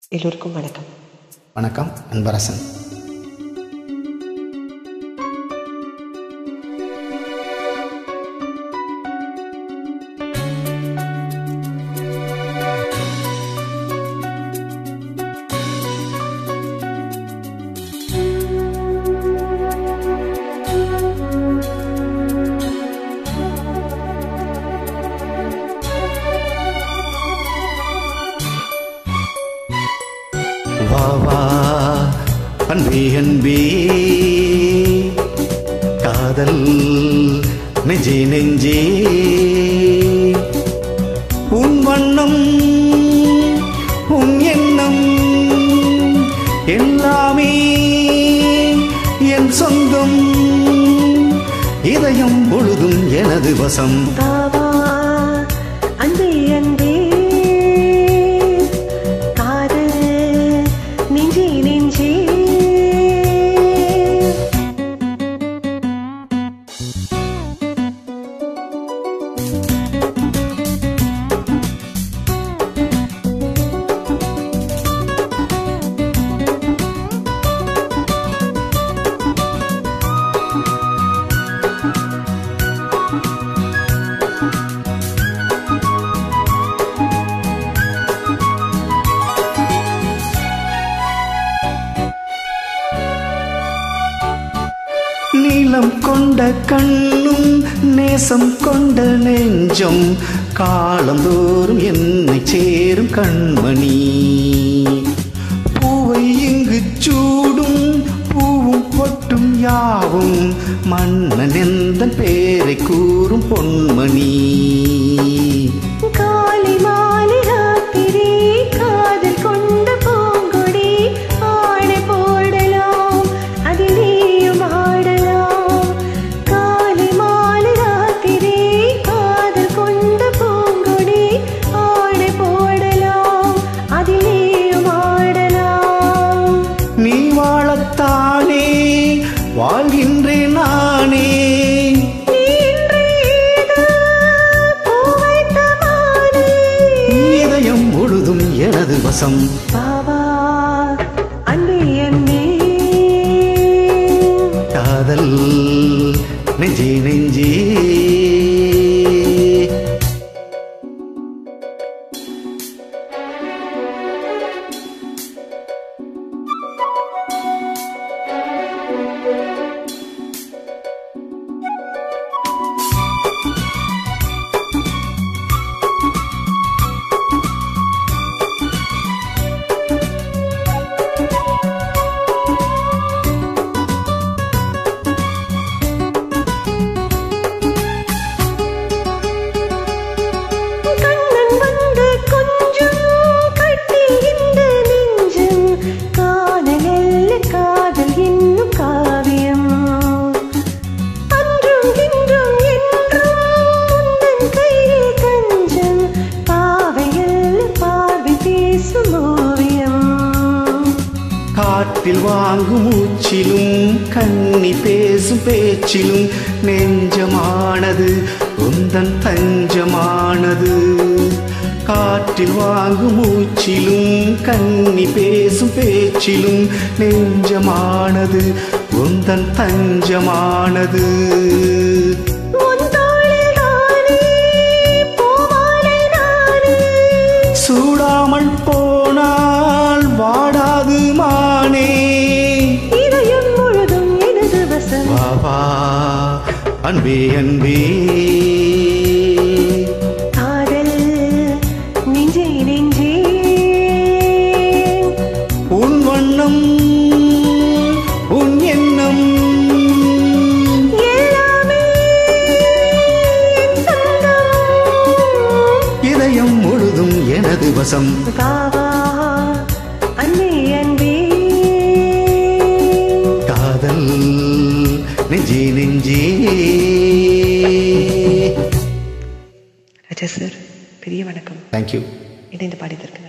எல்லோருக்கும் வணக்கம் வணக்கம் அன்பரசன் வா வா அன்பே அன்பே காதல் நெஞ்சே நெஞ்சே உன் வண்ணம் உன் எண்ணம் எல்லாமே என் சொந்தம் இதயம் பொழுதும் எனது வசம் பாவா அன்பே அன்பே காதல் நெஞ்சே நெஞ்சே நீளம் கொண்ட கண்ணும் நேசம் கொண்ட நெஞ்சம் காலந்தோறும் என்னை சேரும் கண்மணி பூவை இங்கு சூடும் பூவும் பொட்டும் யாவும் மன்னன் எந்தன் பேரை கூறும் பொன்மணி காலை மாலை ராத்திரி காதல் கொண்ட பூங்கொடி ஆட போடலாம் அதில் நீயும் ஆடலாம் காலை மாலை ராத்திரி காதல் கொண்ட பூங்கொடி ஆட போடலாம் அதில் நீயும் ஆடலாம் நீ வாழத்தானே வாழ்கின்றேன் நானே நீ இன்று ஏதோ பூ வைத்த மாலை. இதயம் முழுதும் எனது வசம் பாவா அன்பே அன்பே காதல் நெஞ்சே நெஞ்சே கண்ணன் வந்து கொஞ்சம் கட்டி இந்த நெஞ்சம் காதலல்ல காதல் என்னும் காவியம் அன்றும் இன்றும் என்றும் உந்தன் கையில் கஞ்சம் பாவையல்ல பார்வை பேசும் ஓவியம் காற்றில் வாங்கும் மூச்சிலும் கண்ணி பேசும் பேச்சிலும் நெஞ்சமானது உந்தன் தஞ்சமானது காற்றில் வாங்கும் மூச்சிலும் கண்ணி பேசும் பேச்சிலும் நெஞ்சமானது உந்தன் தஞ்சமானது உன் தோளில் தானே பூமாலை நானே சூடாமல் போனால் வாடாது மானே இதயம் முழுதும் எனது வசம் வா வா அன்பே அன்பே காதல் நெஞ்சே நெஞ்சே உன் வண்ணம் உன் எண்ணம் எல்லாமே என் சொந்தம். இதயம் முழுதும் எனது வசம் பாவா அன்பே அன்பே காதல் நெஞ்சே நெஞ்சே ராஜா சார் பெரிய வணக்கம் தேங்க்யூ இணைந்து பாடியதற்கு